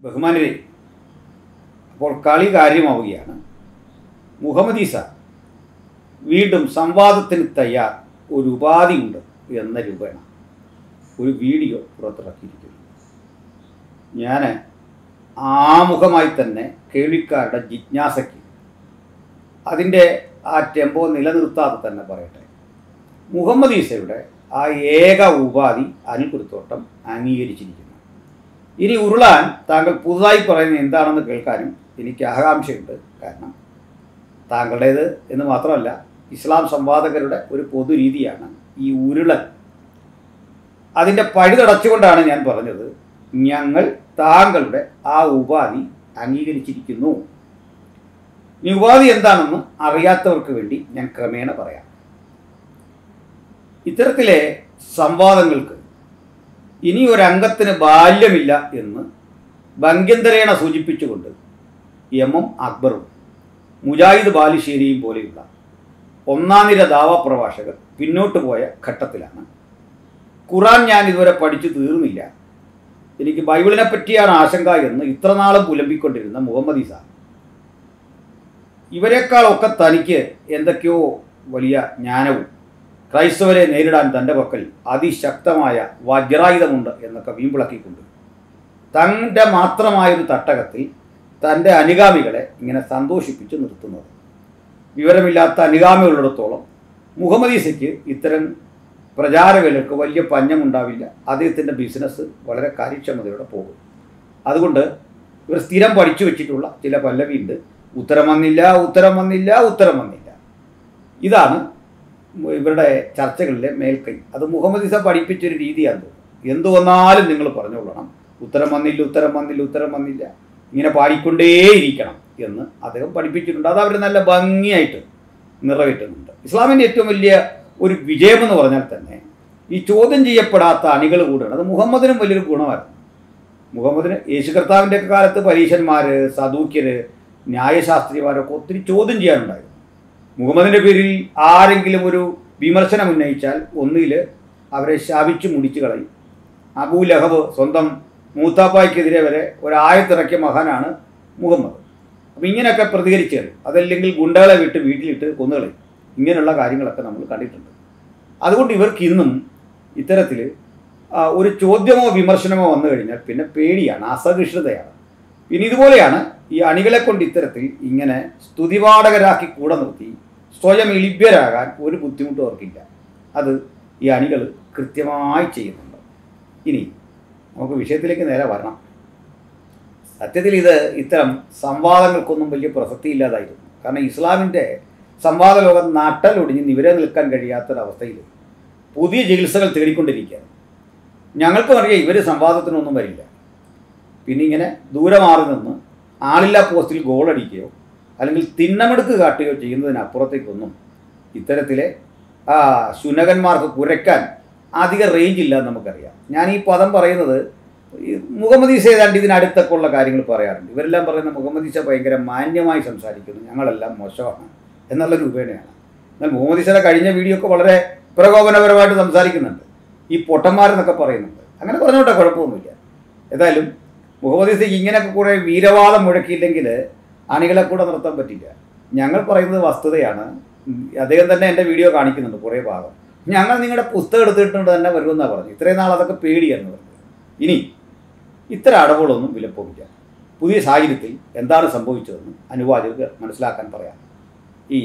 ബഹുമാനരെ അപ്പോൾ കളി കാര്യമാവുകയാണ് മുഹമ്മദ് ഈസ വീണ്ടും സംവാദത്തിന് തയ്യാർ ഒരു ഉപാധിയുണ്ട് എന്ന രൂപേണ ഒരു വീഡിയോ പുറത്തിറക്കിയിരിക്കുന്നു ഞാൻ ആമുഖമായി തന്നെ കേൾവിക്കാരുടെ ജിജ്ഞാസയ്ക്ക് അതിൻ്റെ ആ ടെമ്പോ നിലനിർത്താതെ തന്നെ പറയട്ടെ മുഹമ്മദ് ഈസയുടെ ആ ഏക ഉപാധി അനിൽക്കുരുത്തോട്ടം അംഗീകരിച്ചിരിക്കുന്നു ഇനി ഉരുളാൻ താങ്കൾ പുതുതായി പറയുന്നത് എന്താണെന്ന് കേൾക്കാനും എനിക്ക് ആകാംക്ഷയുണ്ട് കാരണം താങ്കളുടേത് എന്ന് മാത്രമല്ല ഇസ്ലാം സംവാദകരുടെ ഒരു പൊതു രീതിയാണ് ഈ ഉരുളൻ അതിൻ്റെ പഴുതടച്ചുകൊണ്ടാണ് ഞാൻ പറഞ്ഞത് ഞങ്ങൾ താങ്കളുടെ ആ ഉപാധി അംഗീകരിച്ചിരിക്കുന്നു ഈ ഉപാധി എന്താണെന്ന് അറിയാത്തവർക്ക് വേണ്ടി ഞാൻ ക്രമേണ പറയാം ഇത്തരത്തിലെ സംവാദങ്ങൾക്ക് ഇനി ഒരു അംഗത്തിന് ബാല്യമില്ല എന്ന് ഭംഗ്യന്തരേണ സൂചിപ്പിച്ചുകൊണ്ട് എം എം അക്ബറും മുജാഹിദ് ബാലുശ്ശേരിയും പോലെയുള്ള ഒന്നാം നിര ദാവപ്രഭാഷകർ പിന്നോട്ട് പോയ ഘട്ടത്തിലാണ് ഖുറാൻ ഞാൻ ഇതുവരെ പഠിച്ചു തീർന്നില്ല എനിക്ക് ബൈബിളിനെ പറ്റിയാണ് ആശങ്ക എന്ന് ഇത്രനാളും പുലമ്പിക്കൊണ്ടിരുന്ന മുഹമ്മദ് ഈസ ഇവരെക്കാളൊക്കെ തനിക്ക് എന്തൊക്കെയോ വലിയ ജ്ഞാനവും ക്രൈസ്തവരെ നേരിടാൻ തൻ്റെ പക്കൽ അതിശക്തമായ വജ്രായുധമുണ്ട് എന്നൊക്കെ വീമ്പിളക്കിക്കൊണ്ട് തൻ്റെ മാത്രമായൊരു തട്ടകത്തിൽ തൻ്റെ അനുഗാമികളെ ഇങ്ങനെ സന്തോഷിപ്പിച്ച് നിർത്തുന്നത് വിവരമില്ലാത്ത അനുഗാമികളുള്ളിടത്തോളം മുഹമ്മദ് ഈസയ്ക്ക് ഇത്തരം പ്രചാരകർക്ക് വലിയ പഞ്ഞമുണ്ടാവില്ല അദ്ദേഹത്തിൻ്റെ ബിസിനസ് വളരെ കാര്യക്ഷമതയോടെ പോകും അതുകൊണ്ട് ഇവർ സ്ഥിരം പഠിച്ചു വെച്ചിട്ടുള്ള ചില പല്ലവിയുണ്ട് ഉത്തരം വന്നില്ല ഉത്തരം വന്നില്ല ഉത്തരം വന്നില്ല ഇതാണ് ഇവരുടെ ചർച്ചകളിലെ മേൽക്കൈ അത് മുഹമ്മദ് ഇസ പഠിപ്പിച്ചൊരു രീതിയാണ് തോന്നുന്നു എന്തു വന്നാലും നിങ്ങൾ പറഞ്ഞുകൊള്ളണം ഉത്തരം വന്നില്ല ഉത്തരം വന്നില്ല ഉത്തരം വന്നില്ല ഇങ്ങനെ പാടിക്കൊണ്ടേയിരിക്കണം എന്ന് അദ്ദേഹം പഠിപ്പിച്ചിട്ടുണ്ട് അത് അവർ നല്ല ഭംഗിയായിട്ട് നിറവേറ്റുന്നുണ്ട് ഇസ്ലാമിൻ്റെ ഏറ്റവും വലിയ ഒരു വിജയമെന്ന് പറഞ്ഞാൽ തന്നെ ഈ ചോദ്യം ചെയ്യപ്പെടാത്ത അണികൾ കൂടെയാണ് അത് മുഹമ്മദിനും വലിയൊരു ഗുണമായിരുന്നു മുഹമ്മദിന് യേശു കർത്താവിൻ്റെ കാലത്ത് പരീശന്മാർ സദൂക്യർ ന്യായശാസ്ത്രിമാരൊക്കെ ഒത്തിരി ചോദ്യം ചെയ്യാനുണ്ടായിരുന്നു മുഹമ്മദിൻ്റെ പേരിൽ ആരെങ്കിലും ഒരു വിമർശനം ഉന്നയിച്ചാൽ ഒന്നിൽ അവരെ ശാപിച്ച് മുടിച്ചു കളയും അബൂ ലഹബ് സ്വന്തം മൂത്താപ്പായ്ക്കെതിരെ വരെ ഒരായത്തിറക്കിയ മഹാനാണ് മുഹമ്മദ് അപ്പം ഇങ്ങനെയൊക്കെ പ്രതികരിച്ചു കളയും അതല്ലെങ്കിൽ ഗുണ്ടകളെ വിട്ട് വീട്ടിലിട്ട് കൊന്നുകളയും ഇങ്ങനെയുള്ള കാര്യങ്ങളൊക്കെ നമ്മൾ കണ്ടിട്ടുണ്ട് അതുകൊണ്ട് ഇവർക്ക് ഇന്നും ഇത്തരത്തിൽ ഒരു ചോദ്യമോ വിമർശനമോ വന്നു കഴിഞ്ഞാൽ പിന്നെ പേടിയാണ് അസഹിഷ്ണുതയാണ് പിന്നെ ഇതുപോലെയാണ് ഈ അണികളെ കൊണ്ട് ഇത്തരത്തിൽ ഇങ്ങനെ സ്തുതിപാഠകരാക്കി കൂടെ നിർത്തി സ്വയം ഇളിഭ്യരാകാൻ ഒരു ബുദ്ധിമുട്ടും അവർക്കില്ല അത് ഈ അണികൾ കൃത്യമായി ചെയ്യുന്നുണ്ട് ഇനി നമുക്ക് വിഷയത്തിലേക്ക് നേരെ വരണം സത്യത്തിൽ ഇത് ഇത്തരം സംവാദങ്ങൾക്കൊന്നും വലിയ പ്രസക്തിയില്ലാതായിരുന്നു കാരണം ഇസ്ലാമിൻ്റെ സംവാദ ലോകം നട്ടലൊടിഞ്ഞ് നിവരെ നിൽക്കാൻ കഴിയാത്തൊരവസ്ഥയിൽ പുതിയ ചികിത്സകൾ തേടിക്കൊണ്ടിരിക്കുകയാണ് ഞങ്ങൾക്കും അറിയാം ഇവർ സംവാദത്തിനൊന്നും വരില്ല പിന്നെ ഇങ്ങനെ ദൂരെ മാറി നിന്ന് ആളില്ലാ പോസ്റ്റിൽ ഗോളടിക്കുകയോ അല്ലെങ്കിൽ തിണ്ണമെടുക്ക് കാട്ടുകയോ ചെയ്യുന്നതിനപ്പുറത്തേക്കൊന്നും ഇത്തരത്തിലെ ആ ശുനകന്മാർക്ക് കുരയ്ക്കാൻ അധിക റേഞ്ച് ഇല്ല എന്ന് നമുക്കറിയാം ഞാൻ ഈ പദം പറയുന്നത് ഈ മുഹമ്മദ് ഈസ ഏതാണ്ട് ഇതിനടുത്തൊക്കെ ഉള്ള കാര്യങ്ങൾ പറയാറുണ്ട് ഇവരെല്ലാം പറയുന്ന മുഹമ്മദ് ഈസ ഭയങ്കര മാന്യമായി സംസാരിക്കുന്നു ഞങ്ങളെല്ലാം മോശമാണ് എന്നുള്ള രൂപേണയാണ് എന്നാൽ മുഹമ്മദ് ഈസയുടെ കഴിഞ്ഞ വീഡിയോ ഒക്കെ വളരെ പ്രകോപനപരമായിട്ട് സംസാരിക്കുന്നുണ്ട് ഈ പൊട്ടന്മാരെന്നൊക്കെ പറയുന്നുണ്ട് അങ്ങനെ പറഞ്ഞോട്ടെ കുഴപ്പമൊന്നുമില്ല ഏതായാലും മുഹമ്മദ് ഈസയ്ക്ക് ഇങ്ങനെയൊക്കെ കൂടെ വീരവാദം മുഴക്കിയില്ലെങ്കിൽ അണികളെ കൂടെ നിർത്താൻ പറ്റില്ല ഞങ്ങൾ പറയുന്നത് വസ്തുതയാണ് അദ്ദേഹം തന്നെ എൻ്റെ വീഡിയോ കാണിക്കുന്നുണ്ട് കുറേ ഭാഗം ഞങ്ങൾ നിങ്ങളുടെ പുസ്തകം എടുത്തിട്ടുണ്ട് തന്നെ വരുമെന്നാണ് പറഞ്ഞു ഇത്രയും നാൾ അതൊക്കെ പേടിയായിരുന്നു പറഞ്ഞത് ഇനി ഇത്തരം അടവുകളൊന്നും വിലപ്പോവില്ല പുതിയ സാഹചര്യത്തിൽ എന്താണ് സംഭവിച്ചതെന്ന് അനുവാചകർക്ക് മനസ്സിലാക്കാൻ പറയാം ഈ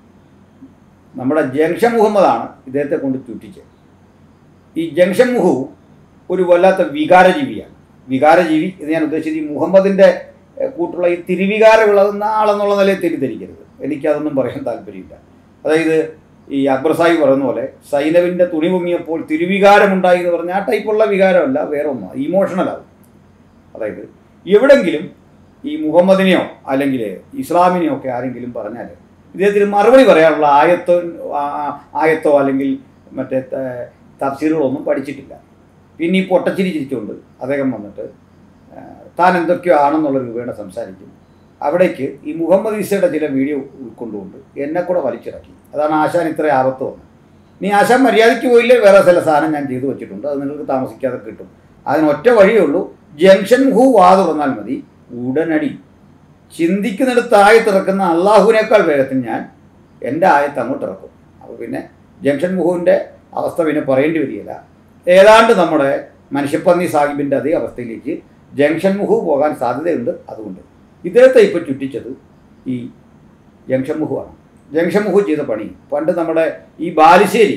നമ്മുടെ ജംഷൻ മുഹമ്മദാണ് ഇദ്ദേഹത്തെ കൊണ്ട് ചുറ്റിച്ചത് ഈ ജംഷൻ മുഹു ഒരു വല്ലാത്ത വികാരജീവിയാണ് വികാരജീവി എന്ന് ഞാൻ ഉദ്ദേശിച്ചത് ഈ മുഹമ്മദിൻ്റെ കൂട്ടുള്ള ഈ തിരുവികാരം വിളകുന്ന ആളെന്നുള്ള നിലയിൽ തെറ്റിദ്ധരിക്കരുത് എനിക്കതൊന്നും പറയാൻ താല്പര്യമില്ല അതായത് ഈ അക്ബർ സാഹിബ് പറയുന്ന പോലെ സൈനവിൻ്റെ തുണി പൊങ്ങിയപ്പോൾ തിരുവികാരമുണ്ടായി എന്ന് പറഞ്ഞാൽ ആ ടൈപ്പുള്ള വികാരമല്ല വേറെ ഒന്നും ഇമോഷണലാവും അതായത് എവിടെങ്കിലും ഈ മുഹമ്മദിനെയോ അല്ലെങ്കിൽ ഇസ്ലാമിനെയോ ഒക്കെ ആരെങ്കിലും പറഞ്ഞാൽ ഇദ്ദേഹത്തിന് മറുപടി പറയാനുള്ള ആയത്തോ ആയത്തോ അല്ലെങ്കിൽ മറ്റേ തഫ്സീറുകളൊന്നും പഠിച്ചിട്ടില്ല പിന്നെ ഈ പൊട്ടച്ചിരി ചിരിച്ചുകൊണ്ട് അദ്ദേഹം വന്നിട്ട് താൻ എന്തൊക്കെയോ ആണെന്നുള്ള രൂപേണ സംസാരിക്കും അവിടേക്ക് ഈ മുഹമ്മദ് ഈസയുടെ ചില വീഡിയോ ഉൾക്കൊണ്ടുകൊണ്ട് എന്നെ കൂടെ വലിച്ചിറക്കി അതാണ് ആശാൻ ഇത്ര ആപത്ത് വന്നത് നീ ആശാൻ മര്യാദയ്ക്ക് പോയില്ലേ വേറെ ചില സാധനം ഞാൻ ചെയ്തു വെച്ചിട്ടുണ്ട് അത് നിങ്ങൾക്ക് താമസിക്കാതെ കിട്ടും അതിന് ഒറ്റ വഴിയേ ഉള്ളൂ ജംഗ്ഷൻ മുഹു വാ തുറന്നാൽ മതി ഉടനടി ചിന്തിക്കുന്നിടത്ത് ആയത്ത് ഇറക്കുന്ന അള്ളാഹുവിനേക്കാൾ വേഗത്തിൽ ഞാൻ എൻ്റെ ആയത്ത് അങ്ങോട്ട് ഇറക്കും അപ്പോൾ പിന്നെ ജംഗ്ഷൻ മുഹുവിൻ്റെ അവസ്ഥ പിന്നെ പറയേണ്ടി വരികയില്ല ഏതാണ്ട് നമ്മുടെ മനുഷ്യപ്പന്നി സാഹിബിൻ്റെ അതേ അവസ്ഥയിലേക്ക് ജംഗ്ഷൻ മുഹു പോകാൻ സാധ്യതയുണ്ട് അതുകൊണ്ട് ഇദ്ദേഹത്തെ ഇപ്പോൾ ചുറ്റിച്ചത് ഈ ജംഗ്ഷൻ മുഹുവാണ് ജംഗ്ഷൻ മുഹു ചെയ്ത പണി പണ്ട് നമ്മുടെ ഈ ബാലുശ്ശേരി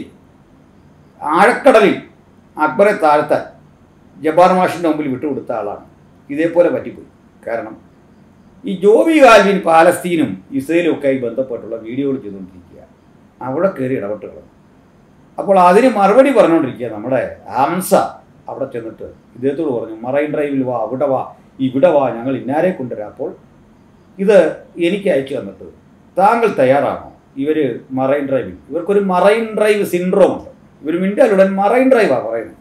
ആഴക്കടലിൽ അക്ബറെ താഴ്ത്താൻ ജബ്ബാർ മാഷിൻ്റെ മുമ്പിൽ വിട്ടുകൊടുത്ത ആളാണ് ഇതേപോലെ പറ്റിപ്പോയി കാരണം ഈ ജോബി ഗാൽവിൻ പാലസ്തീനും ഇസ്രയേലും ഒക്കെ ആയി ബന്ധപ്പെട്ടുള്ള വീഡിയോകൾ ചെയ്തുകൊണ്ടിരിക്കുക അവിടെ കയറി ഇടപെട്ട് കളഞ്ഞു അപ്പോൾ അതിന് മറുപടി പറഞ്ഞുകൊണ്ടിരിക്കുക നമ്മുടെ ഹംസ അവിടെ ചെന്നിട്ട് ഇദ്ദേഹത്തോട് പറഞ്ഞു മറൈൻ ഡ്രൈവിൽ വാ അവിടെ വാ ഇവിടെ വാ ഞങ്ങൾ ഇന്നാരെ കൊണ്ടുവരാം അപ്പോൾ ഇത് എനിക്ക് അയച്ചു തന്നിട്ട് താങ്കൾ തയ്യാറാണോ ഇവർ മറൈൻ ഡ്രൈവിൽ ഇവർക്കൊരു മറൈൻ ഡ്രൈവ് സിൻഡ്രോം ഉണ്ട് ഇവർ മിണ്ടാലുടൻ മറൈൻ ഡ്രൈവാണ് പറയുന്നത്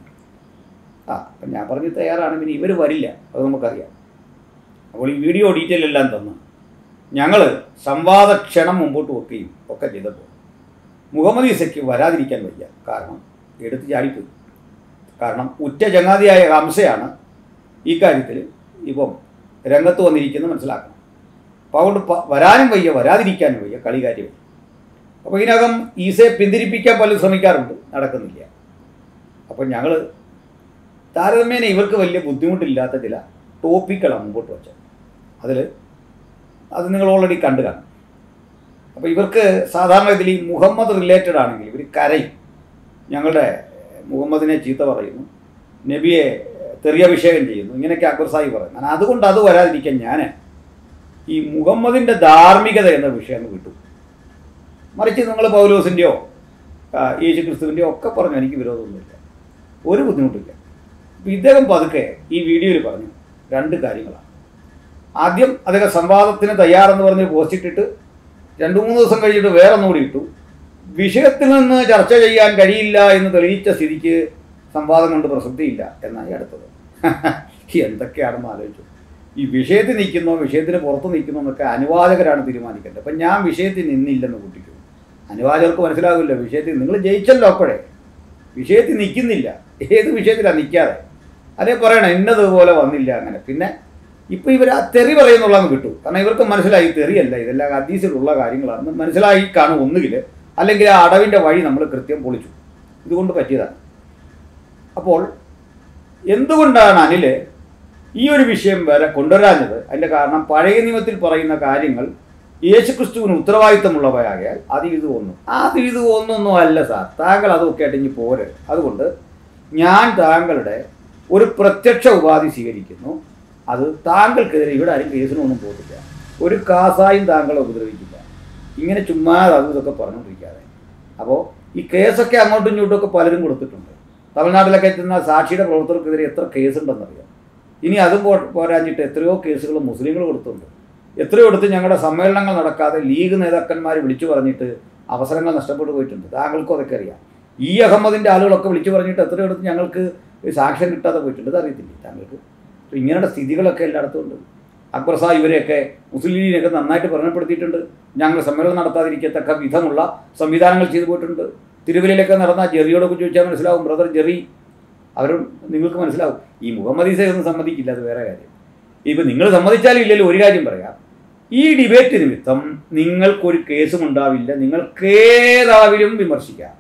ആ അപ്പം ഞാൻ പറഞ്ഞ് തയ്യാറാണ് പിന്നെ ഇവർ വരില്ല അത് നമുക്കറിയാം അപ്പോൾ ഈ വീഡിയോ ഡീറ്റെയിൽ എല്ലാം തന്ന് ഞങ്ങൾ സംവാദ ക്ഷണം മുമ്പോട്ട് വെക്കുകയും ഒക്കെ ചെയ്തപ്പോൾ മുഹമ്മദ് ഈസയ്ക്ക് വരാതിരിക്കാൻ വയ്യ കാരണം എടുത്ത് ചാടിപ്പോയി കാരണം ഉറ്റ ചങ്ങാതിയായ ഹംസയാണ് ഈ കാര്യത്തിൽ ഇപ്പം രംഗത്ത് വന്നിരിക്കുന്നത് മനസ്സിലാക്കണം അപ്പോൾ അതുകൊണ്ട് പ- വരാനും വയ്യ വരാതിരിക്കാനും വയ്യ കളി കാര്യമില്ല അപ്പോൾ ഇതിനകം ഈസയെ പിന്തിരിപ്പിക്കാൻ പലരും ശ്രമിക്കാറുണ്ട് നടക്കുന്നില്ല അപ്പം ഞങ്ങൾ താരതമ്യേന ഇവർക്ക് വലിയ ബുദ്ധിമുട്ടില്ലാത്ത ചില ടോപ്പിക്കുകളാണ് മുമ്പോട്ട് വെച്ചത് അതിൽ അത് നിങ്ങൾ ഓൾറെഡി കണ്ടു കാണും അപ്പോൾ ഇവർക്ക് സാധാരണ ഇതിൽ ഈ മുഹമ്മദ് റിലേറ്റഡ് ആണെങ്കിൽ ഇവർ കരയും ഞങ്ങളുടെ മുഹമ്മദിനെ ചീത്ത പറയുന്നു നബിയെ തെറിയഭിഷേകം ചെയ്യുന്നു ഇങ്ങനെയൊക്കെ അക്ബർ സാഹിബ് പറയുന്നു ഞാൻ അതുകൊണ്ട് അത് വരാതിരിക്കാൻ ഞാൻ ഈ മുഹമ്മദിൻ്റെ ധാർമ്മികത എന്ന വിഷയം അങ്ങ് വിട്ടു മറിച്ച് നിങ്ങൾ പൗലോസിൻ്റെയോ യേശു ക്രിസ്തുവിൻ്റെയോ ഒക്കെ പറഞ്ഞു എനിക്ക് വിരോധമൊന്നുമില്ല ഒരു ബുദ്ധിമുട്ടില്ല അപ്പോൾ ഇദ്ദേഹം പതുക്കെ ഈ വീഡിയോയിൽ പറഞ്ഞു രണ്ട് കാര്യങ്ങളാണ് ആദ്യം അദ്ദേഹം സംവാദത്തിന് തയ്യാറെന്ന് പറഞ്ഞ് പോസ്റ്റ് ഇട്ടിട്ട് രണ്ട് മൂന്ന് ദിവസം കഴിഞ്ഞിട്ട് വേറെ ഒന്നുകൂടി ഇട്ടു വിഷയത്തിൽ നിന്ന് ചർച്ച ചെയ്യാൻ കഴിയില്ല എന്ന് തെളിയിച്ച സ്ഥിതിക്ക് സംവാദം കൊണ്ട് പ്രസക്തിയില്ല എന്നായി അടുത്തത് എന്തൊക്കെയാണെന്ന് ആലോചിച്ചു ഈ വിഷയത്തിൽ നിൽക്കുന്നോ വിഷയത്തിന് പുറത്ത് നിൽക്കുന്നോ എന്നൊക്കെ അനുവാചകരാണ് തീരുമാനിക്കേണ്ടത് അപ്പം ഞാൻ വിഷയത്തിൽ നിന്നില്ലെന്ന് കൂട്ടിക്കും അനുവാചകർക്ക് മനസ്സിലാകില്ല വിഷയത്തിൽ നിങ്ങൾ ജയിച്ചല്ലോ അപ്പോഴേ വിഷയത്തിൽ നിൽക്കുന്നില്ല ഏത് വിഷയത്തിലാണ് നിൽക്കാതെ അതേ പറയണം ഇന്നതുപോലെ വന്നില്ല അങ്ങനെ പിന്നെ ഇപ്പം ഇവർ ആ തെറി പറയുന്നുള്ളതെന്ന് കിട്ടു കാരണം ഇവർക്ക് മനസ്സിലായി തെറിയല്ല ഇതെല്ലാം ഹദീസിലുള്ള കാര്യങ്ങളാണെന്ന് മനസ്സിലായി കാണും ഒന്നുകിൽ അല്ലെങ്കിൽ ആ അടവിൻ്റെ വഴി നമ്മൾ കൃത്യം പൊളിച്ചു ഇതുകൊണ്ട് പറ്റിയതാണ് അപ്പോൾ എന്തുകൊണ്ടാണ് അനിൽ ഈ ഒരു വിഷയം വരെ കൊണ്ടുവരാഞ്ഞത് അതിൻ്റെ കാരണം പഴയ നിയമത്തിൽ പറയുന്ന കാര്യങ്ങൾ യേശുക്രിസ്തുവിന് ഉത്തരവാദിത്തമുള്ളവയാകിയാൽ അത് ഇത് ഒന്നും അത് ഇത് ഒന്നൊന്നും അല്ല സാർ താങ്കൾ അതൊക്കെ ആയിട്ട് ഇനി പോരെ അതുകൊണ്ട് ഞാൻ താങ്കളുടെ ഒരു പ്രത്യക്ഷ ഉപാധി സ്വീകരിക്കുന്നു അത് താങ്കൾക്കെതിരെ ഇവിടെ ആരും കേസിനൊന്നും പോകില്ല ഒരു കാസായും താങ്കളെ ഉപദ്രവിക്കില്ല ഇങ്ങനെ ചുമ്മാ അതും ഇതൊക്കെ പറഞ്ഞുകൊണ്ടിരിക്കാതെ അപ്പോൾ ഈ കേസൊക്കെ അങ്ങോട്ടും ഇങ്ങോട്ടും ഒക്കെ പലരും കൊടുത്തിട്ടുണ്ട് തമിഴ്നാട്ടിലൊക്കെ എത്തുന്ന സാക്ഷിയുടെ പ്രവർത്തകർക്കെതിരെ എത്ര കേസുണ്ടെന്നറിയാം ഇനി അതും പോ പോരാഞ്ഞിട്ട് എത്രയോ കേസുകൾ മുസ്ലിങ്ങൾ കൊടുത്തിട്ടുണ്ട് എത്രയോ എടുത്ത് ഞങ്ങളുടെ സമ്മേളനങ്ങൾ നടക്കാതെ ലീഗ് നേതാക്കന്മാർ വിളിച്ചു പറഞ്ഞിട്ട് അവസരങ്ങൾ നഷ്ടപ്പെട്ടു പോയിട്ടുണ്ട് താങ്കൾക്കും അതൊക്കെ അറിയാം ഈ അഹമ്മദിൻ്റെ ആളുകളൊക്കെ വിളിച്ചു പറഞ്ഞിട്ട് എത്രയോ എടുത്ത് ഞങ്ങൾക്ക് സാക്ഷ്യം കിട്ടാതെ പോയിട്ടുണ്ട് ഇത് അറിയത്തില്ലേ താങ്കൾക്ക് അപ്പോൾ ഇങ്ങനെയുള്ള സ്ഥിതികളൊക്കെ എല്ലായിടത്തും ഉണ്ട് അക്ബർ സാഹ് ഇവരെയൊക്കെ മുസ്ലിം ലീഗിനെയൊക്കെ നന്നായിട്ട് പഠനപ്പെടുത്തിയിട്ടുണ്ട് ഞങ്ങൾ സമ്മേളനം നടത്താതിരിക്കത്തക്ക വിധമുള്ള സംവിധാനങ്ങൾ ചെയ്തു പോയിട്ടുണ്ട് തിരുവല്ലയിലൊക്കെ നടന്ന ജെറിയോടൊക്കെ ചോദിച്ചാൽ മനസ്സിലാവും ബ്രദർ ജെറി അവരും നിങ്ങൾക്ക് മനസ്സിലാവും ഈ മുഹമ്മദ് ഈസ ഒന്നും സമ്മതിക്കില്ല അത് വേറെ കാര്യം ഇപ്പം നിങ്ങൾ സമ്മതിച്ചാലും ഇല്ലല്ലോ ഒരു കാര്യം പറയാം ഈ ഡിബേറ്റ് നിമിത്തം നിങ്ങൾക്കൊരു കേസും ഉണ്ടാവില്ല നിങ്ങൾക്കേതളവിലും വിമർശിക്കാം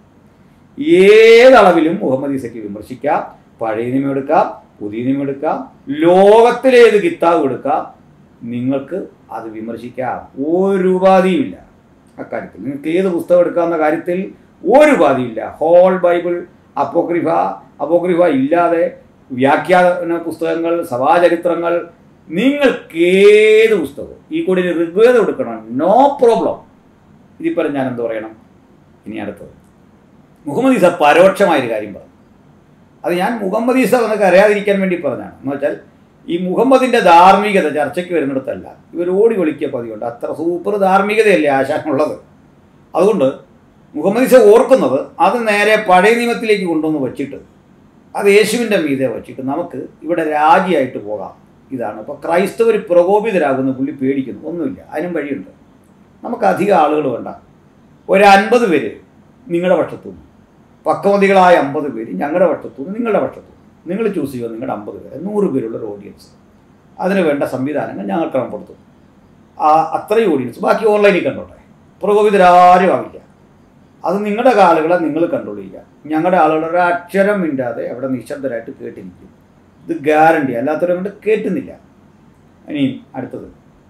ഏതളവിലും മുഹമ്മദ് ഈസയ്ക്ക് വിമർശിക്കാം പഴയ നിയമം എടുക്കാം പുതിയ നിയമം എടുക്കാം ലോകത്തിലേത് കിതാബ് എടുക്കാം നിങ്ങൾക്ക് അത് വിമർശിക്കാം ഒരു ഉപാധിയുമില്ല അക്കാര്യത്തിൽ നിങ്ങൾക്ക് ഏത് പുസ്തകം എടുക്കാവുന്ന കാര്യത്തിൽ ഒരു ഉപാധിയില്ല ഹോൾ ബൈബിൾ അപ്പോക്രിഫ അപ്പോക്രിഫ ഇല്ലാതെ വ്യാഖ്യാന പുസ്തകങ്ങൾ സഭാചരിത്രങ്ങൾ നിങ്ങൾക്ക് ഏത് പുസ്തകവും ഈ കൂടി ഋഗ്വേദം എടുക്കണം നോ പ്രോബ്ലം ഇതിപ്പോൾ ഞാൻ എന്ത് പറയണം ഇനി അടുത്തത് മുഹമ്മദ് ഈസ പരോക്ഷമായൊരു കാര്യം പറഞ്ഞു അത് ഞാൻ മുഹമ്മദ് ഈസ എന്നൊക്കെ അറിയാതിരിക്കാൻ വേണ്ടി പറഞ്ഞതാണ് എന്ന് വെച്ചാൽ ഈ മുഹമ്മദിൻ്റെ ധാർമ്മികത ചർച്ചയ്ക്ക് വരുന്നിടത്തല്ല ഇവർ ഓടി വിളിക്കുക പതിവുണ്ട് അത്ര സൂപ്പർ ധാർമ്മികതയല്ലേ ആശാനുള്ളത് അതുകൊണ്ട് മുഹമ്മദ് ഈസ ഓർക്കുന്നത് അത് നേരെ പഴയ നിയമത്തിലേക്ക് കൊണ്ടുവന്ന് വച്ചിട്ട് അത് യേശുവിൻ്റെ മീതെ വച്ചിട്ട് നമുക്ക് ഇവിടെ രാജിയായിട്ട് പോകാം ഇതാണ് അപ്പോൾ ക്രൈസ്തവർ പ്രകോപിതരാകുന്ന പുള്ളി പേടിക്കുന്നു ഒന്നുമില്ല അതിനും വഴിയുണ്ട് നമുക്ക് അധികം ആളുകൾ വേണ്ട ഒരു അൻപത് പേര് നിങ്ങളുടെ പക്ഷത്തു നിന്ന് പക്വമതികളായ അമ്പത് പേര് ഞങ്ങളുടെ പക്ഷത്തു നിന്ന് നിങ്ങളുടെ പക്ഷത്തു നിന്ന് നിങ്ങൾ ചൂസ് ചെയ്യുക നിങ്ങളുടെ അമ്പത് പേര് നൂറ് പേരുള്ള ഒരു ഓഡിയൻസ് അതിന് വേണ്ട സംവിധാനങ്ങൾ ഞങ്ങൾ ക്രമപ്പെടുത്തും ആ അത്രയും ഓഡിയൻസ് ബാക്കി ഓൺലൈനിൽ കണ്ടോട്ടെ പ്രകോപിതരാരും ആവില്ല അത് നിങ്ങളുടെ ആളുകളെ നിങ്ങൾ കൺട്രോൾ ചെയ്യുക ഞങ്ങളുടെ ആളുകൾ ഒരു അക്ഷരം മിണ്ടാതെ അവിടെ നിശബ്ദരായിട്ട് കേട്ടിരിക്കും ഇത് ഗ്യാരണ്ടി അല്ലാത്തവരെ കൊണ്ട് കേട്ടുന്നില്ല ഇനി അടുത്തത്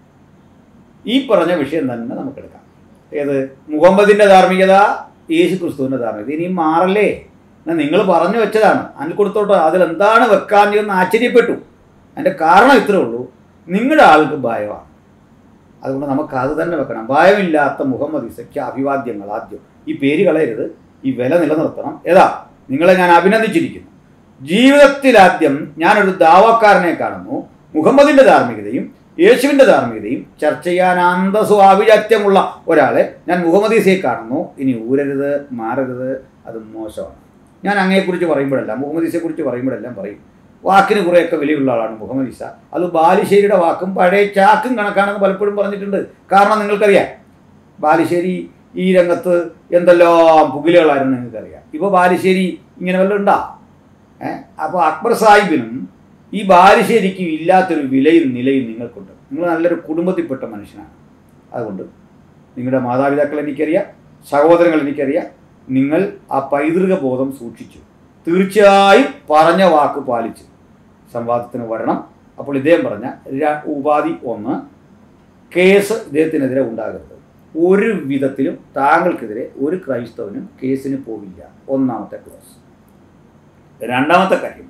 ഈ പറഞ്ഞ വിഷയം തന്നെ നമുക്കെടുക്കാം ഏത് മുഹമ്മദിൻ്റെ ധാർമ്മികത യേശു ക്രിസ്തുവിൻ്റെ ധാർമ്മികത ഇനിയും മാറല്ലേ എന്നാൽ നിങ്ങൾ പറഞ്ഞു വെച്ചതാണ് അതിൽ കൊടുത്തോട്ടോ അതിലെന്താണ് വെക്കാൻ എന്ന് ആശ്ചര്യപ്പെട്ടു അതിൻ്റെ കാരണം ഇത്രേ ഉള്ളൂ നിങ്ങളുടെ ആൾക്ക് ഭയമാണ് അതുകൊണ്ട് നമുക്ക് അത് തന്നെ വെക്കണം ഭയമില്ലാത്ത മുഹമ്മദ് ഇസയ്ക്ക് അഭിവാദ്യങ്ങൾ ആദ്യം ഈ പേര് കളയരുത് ഈ വില നിലനിർത്തണം ഏതാ നിങ്ങളെ ഞാൻ അഭിനന്ദിച്ചിരിക്കുന്നു ജീവിതത്തിൽ ആദ്യം ഞാനൊരു ദാവക്കാരനെ കാണുന്നു മുഹമ്മദിന്റെ ധാർമ്മികതയും യേശുവിന്റെ ധാർമ്മികതയും ചർച്ച ചെയ്യാൻ അന്തസ്വാഭിജാത്യമുള്ള ഒരാളെ ഞാൻ മുഹമ്മദീസയെ കാണുന്നു ഇനി ഊരരുത് മാറരുത് അത് മോശമാണ് ഞാൻ അങ്ങയെക്കുറിച്ച് പറയുമ്പോഴെല്ലാം മുഹമ്മദീസയെക്കുറിച്ച് പറയുമ്പോഴെല്ലാം പറയും വാക്കിന് കുറേയൊക്കെ വിലയുള്ള ആളാണ് മുഹമ്മദ് ഇസ അത് ബാലുശ്ശേരിയുടെ വാക്കും പഴയ ചാക്കും കണക്കാണെന്ന് പലപ്പോഴും പറഞ്ഞിട്ടുണ്ട് കാരണം നിങ്ങൾക്കറിയാം ബാലുശ്ശേരി ഈ രംഗത്ത് എന്തെല്ലാം പുകിലുകളായിരുന്നു നിങ്ങൾക്കറിയാം ഇപ്പോൾ ബാലുശ്ശേരി ഇങ്ങനെ വല്ലതും ഉണ്ടാ ഏഹ് അപ്പോൾ അക്ബർ സാഹിബിനും ഈ ബാലുശ്ശേരിക്കും ഇല്ലാത്തൊരു വിലയും നിലയും നിങ്ങൾക്കുണ്ട് നിങ്ങൾ നല്ലൊരു കുടുംബത്തിൽപ്പെട്ട മനുഷ്യനാണ് അതുകൊണ്ട് നിങ്ങളുടെ മാതാപിതാക്കൾ എനിക്കറിയാം സഹോദരങ്ങൾ എനിക്കറിയാം നിങ്ങൾ ആ പൈതൃക ബോധം സൂക്ഷിച്ചു തീർച്ചയായും പറഞ്ഞ വാക്ക് പാലിച്ചു സംവാദത്തിന് വരണം അപ്പോൾ ഇദ്ദേഹം പറഞ്ഞ ര- ഉപാധി ഒന്ന് കേസ് ഇദ്ദേഹത്തിനെതിരെ ഉണ്ടാകരുത് ഒരു വിധത്തിലും താങ്കൾക്കെതിരെ ഒരു ക്രൈസ്തവനും കേസിന് പോവില്ല ഒന്നാമത്തെ ക്ലോസ് രണ്ടാമത്തെ കാര്യം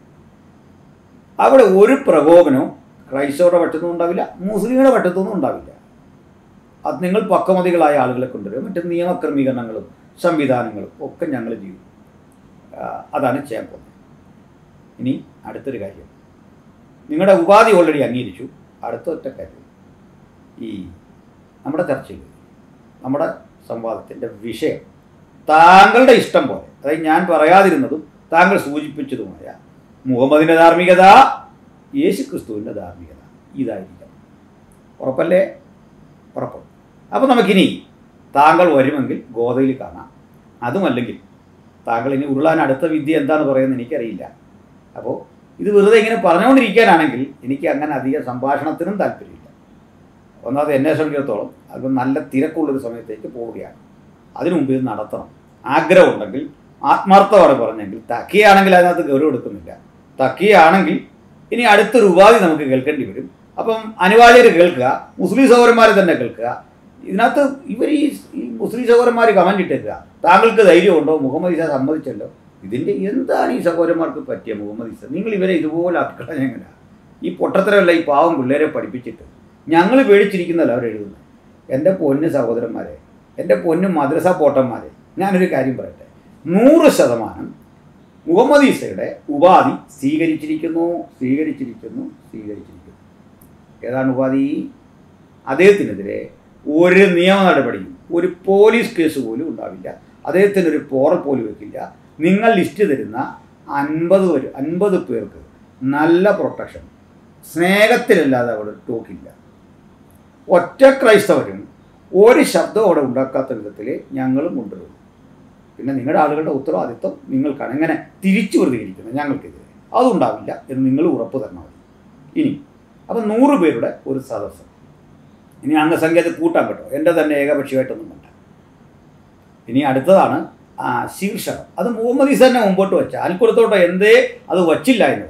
അവിടെ ഒരു പ്രകോപനവും ക്രൈസ്തവരുടെ പക്ഷത്തുനിന്നും ഉണ്ടാവില്ല മുസ്ലിങ്ങളുടെ പക്ഷത്തുനിന്നും ഉണ്ടാവില്ല അത് നിങ്ങൾ പക്വമതികളായ ആളുകളെ കൊണ്ടുവരിക മറ്റ് നിയമക്രമീകരണങ്ങളും സംവിധാനങ്ങളും ഒക്കെ ഞങ്ങൾ ചെയ്യും ആ, അതാണ് ചെയ്യാൻ പോകുന്നത് ഇനി അടുത്തൊരു കാര്യം നിങ്ങളുടെ ഉപാധി ഓൾറെഡി അംഗീകരിച്ചു അടുത്ത ഒറ്റ കാര്യം ഈ നമ്മുടെ ചർച്ചയിൽ നമ്മുടെ സംവാദത്തിൻ്റെ വിഷയം താങ്കളുടെ ഇഷ്ടം പോലെ അതായത് ഞാൻ പറയാതിരുന്നതും താങ്കൾ സൂചിപ്പിച്ചതുമായ മുഹമ്മദിൻ്റെ ധാർമ്മികത യേശു ക്രിസ്തുവിൻ്റെ ധാർമ്മികത ഇതായിരിക്കണം ഉറപ്പല്ലേ ഉറപ്പ് അപ്പോൾ നമുക്കിനി താങ്കൾ വരുമെങ്കിൽ ഗോതയിൽ കാണാം അതുമല്ലെങ്കിൽ താങ്കൾ ഇനി ഉരുളാൻ അടുത്ത വിദ്യ എന്താണെന്ന് പറയുന്നത് എനിക്കറിയില്ല അപ്പോൾ ഇത് വെറുതെ ഇങ്ങനെ പറഞ്ഞുകൊണ്ടിരിക്കാനാണെങ്കിൽ എനിക്ക് അങ്ങനെ അധികം സംഭാഷണത്തിനും താല്പര്യമില്ല ഒന്നാമത് എന്നെ സംബന്ധിച്ചിടത്തോളം അല്പം നല്ല തിരക്കുള്ളൊരു സമയത്തേക്ക് പോവുകയാണ് അതിനു മുമ്പ് ഇത് നടത്തണം ആഗ്രഹമുണ്ടെങ്കിൽ ആത്മാർത്ഥമാണ് പറഞ്ഞെങ്കിൽ തക്കിയാണെങ്കിൽ അതിനകത്ത് ഗൗരവം എടുക്കുന്നില്ല തക്കിയാണെങ്കിൽ ഇനി അടുത്തൊരു ഉപാധി നമുക്ക് കേൾക്കേണ്ടി വരും അപ്പം അനിവാര്യർ കേൾക്കുക മുസ്ലിം സഹോദരന്മാർ തന്നെ കേൾക്കുക ഇതിനകത്ത് ഇവർ ഈ ഈ മുസ്ലിം സഹോദരന്മാർ കമൻ്റ് ഇട്ടേക്കുക താങ്കൾക്ക് ധൈര്യമുണ്ടോ മുഹമ്മദ് ഇസ സമ്മതിച്ചല്ലോ ഇതിൻ്റെ എന്താണ് ഈ സഹോദരന്മാർക്ക് പറ്റിയ മുഹമ്മദ് ഇസ നിങ്ങൾ ഇവരെ ഇതുപോലെ ആക്കളാൻ എങ്ങനെയാണ് ഈ പൊട്ടത്തരമല്ല ഈ പാവം പിള്ളേരെ പഠിപ്പിച്ചിട്ട് ഞങ്ങൾ പേടിച്ചിരിക്കുന്നല്ല അവരെഴുതുന്നത് എൻ്റെ പൊന്ന് സഹോദരന്മാരെ എൻ്റെ പൊന്നു മദ്രസ പോട്ടന്മാരെ ഞാനൊരു കാര്യം പറയട്ടെ നൂറ് ശതമാനം മുഹമ്മദ് ഈസയുടെ ഉപാധി സ്വീകരിച്ചിരിക്കുന്നു സ്വീകരിച്ചിരിക്കുന്നു സ്വീകരിച്ചിരിക്കുന്നു ഏതാണ് ഉപാധി അദ്ദേഹത്തിനെതിരെ ഒരു നിയമ നടപടിയും ഒരു പോലീസ് കേസ് പോലും ഉണ്ടാവില്ല അദ്ദേഹത്തിന് ഒരു പോറ പോലും വെക്കില്ല നിങ്ങൾ ലിസ്റ്റ് തരുന്ന അൻപത് പേര് അൻപത് പേർക്ക് നല്ല പ്രൊട്ടക്ഷൻ സ്നേഹത്തിലല്ലാതെ അവിടെ ടോക്കില്ല ഒറ്റ ക്രൈസ്തവരും ഒരു ശബ്ദം അവിടെ ഉണ്ടാക്കാത്ത വിധത്തിൽ ഞങ്ങളും കൊണ്ടുവരും പിന്നെ നിങ്ങളുടെ ആളുകളുടെ ഉത്തരവാദിത്വം നിങ്ങൾക്കാണ് എങ്ങനെ തിരിച്ചു പ്രതികരിക്കുന്നത് ഞങ്ങൾക്കെതിരെ അതുണ്ടാവില്ല എന്ന് നിങ്ങൾ ഉറപ്പ് തരണം മതി ഇനി അപ്പം നൂറ് പേരുടെ ഒരു സദസ്സ് ഇനി അംഗസംഖ്യ അത് കൂട്ടാൻ കേട്ടോ എൻ്റെ തന്നെ ഏകപക്ഷീയമായിട്ടൊന്നും വേണ്ട ഇനി അടുത്തതാണ് ആ ശീർഷകം അത് മുഹമ്മദ് ഈസ തന്നെ മുമ്പോട്ട് വെച്ച അൽക്കുറത്തോട്ടോ എന്തേ അത് വച്ചില്ല എന്നതാണ്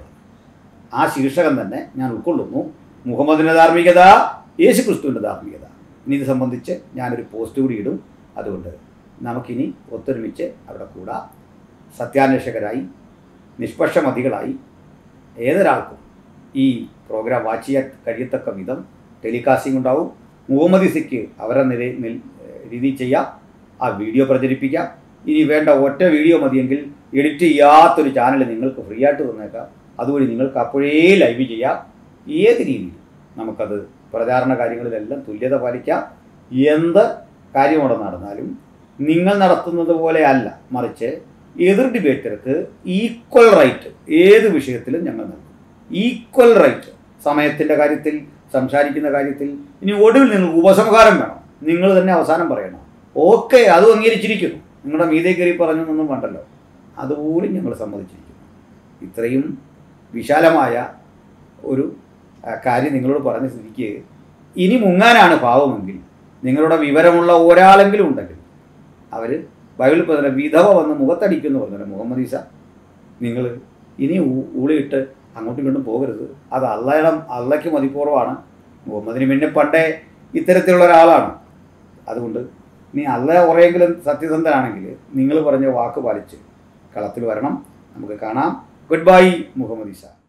ആ ശീർഷകം തന്നെ ഞാൻ ഉൾക്കൊള്ളുന്നു മുഹമ്മദിൻ്റെ ധാർമ്മികത യേശു ക്രിസ്തുവിൻ്റെ ധാർമ്മികത ഇനി ഇത് സംബന്ധിച്ച് ഞാനൊരു പോസ്റ്റ് കൂടി ഇടും അതുകൊണ്ട് നമുക്കിനി ഒത്തൊരുമിച്ച് അവിടെ കൂടാം സത്യാന്വേഷകരായി നിഷ്പക്ഷമതികളായി ഏതൊരാൾക്കും ഈ പ്രോഗ്രാം വാച്ച് ചെയ്യാൻ കഴിയത്തക്ക വിധം ടെലികാസ്റ്റിംഗ് ഉണ്ടാവും മുഹമ്മദ് ഇസയ്ക്ക് അവരെ നില നിൽ രീതി ചെയ്യാം ആ വീഡിയോ പ്രചരിപ്പിക്കാം ഇനി വേണ്ട ഒറ്റ വീഡിയോ മതിയെങ്കിൽ എഡിറ്റ് ചെയ്യാത്തൊരു ചാനൽ നിങ്ങൾക്ക് ഫ്രീ ആയിട്ട് തന്നേക്കാം അതുവഴി നിങ്ങൾക്ക് അപ്പോഴേ ലൈവ് ചെയ്യാം ഏത് രീതിയിൽ നമുക്കത് പ്രചാരണ കാര്യങ്ങളിലെല്ലാം തുല്യത പാലിക്കാം എന്ത് കാര്യം അവിടെ നടന്നാലും നിങ്ങൾ നടത്തുന്നത് പോലെ അല്ല മറിച്ച് എതിർ ഡിബേറ്റർക്ക് ഈക്വൽ റൈറ്റ് ഏത് വിഷയത്തിലും ഞങ്ങൾ നൽകും ഈക്വൽ റൈറ്റ് സമയത്തിൻ്റെ കാര്യത്തിൽ സംസാരിക്കുന്ന കാര്യത്തിൽ ഇനി ഒടുവിൽ നിങ്ങൾക്ക് ഉപസംഹാരം വേണം നിങ്ങൾ തന്നെ അവസാനം പറയണം ഓക്കെ അതും അംഗീകരിച്ചിരിക്കുന്നു നിങ്ങളുടെ മീതെ കയറി പറഞ്ഞൊന്നും വേണ്ടല്ലോ അതുപോലും ഞങ്ങൾ സമ്മതിച്ചിരിക്കുന്നു ഇത്രയും വിശാലമായ ഒരു ആ, കാര്യം നിങ്ങളോട് പറഞ്ഞ സ്ഥിതിക്ക് ഇനി മുങ്ങാനാണ് പാവമെങ്കിൽ നിങ്ങളുടെ വിവരമുള്ള ഒരാളെങ്കിലും ഉണ്ടെങ്കിൽ അവർ ബൈബിളിൽ പറഞ്ഞ വിധവ വന്ന് മുഖത്തടിക്കുന്നു പറഞ്ഞല്ലോ മുഹമ്മദ് ഈസ നിങ്ങൾ ഇനി ഊ- ഊളിയിട്ട് അങ്ങോട്ടും ഇങ്ങോട്ടും പോകരുത് അത് അള്ളയുടെ അള്ളയ്ക്ക് മതിപ്പൂർവ്വമാണ് മുഹമ്മദിന് പിന്നെ പണ്ടേ ഇത്തരത്തിലുള്ള ഒരാളാണ് അതുകൊണ്ട് നീ അല്ല കുറേയെങ്കിലും സത്യസന്ധനാണെങ്കിൽ നിങ്ങൾ പറഞ്ഞ വാക്ക് പാലിച്ച് കളത്തിൽ വരണം നമുക്ക് കാണാം ഗുഡ് ബൈ മുഹമ്മദ് ഈസ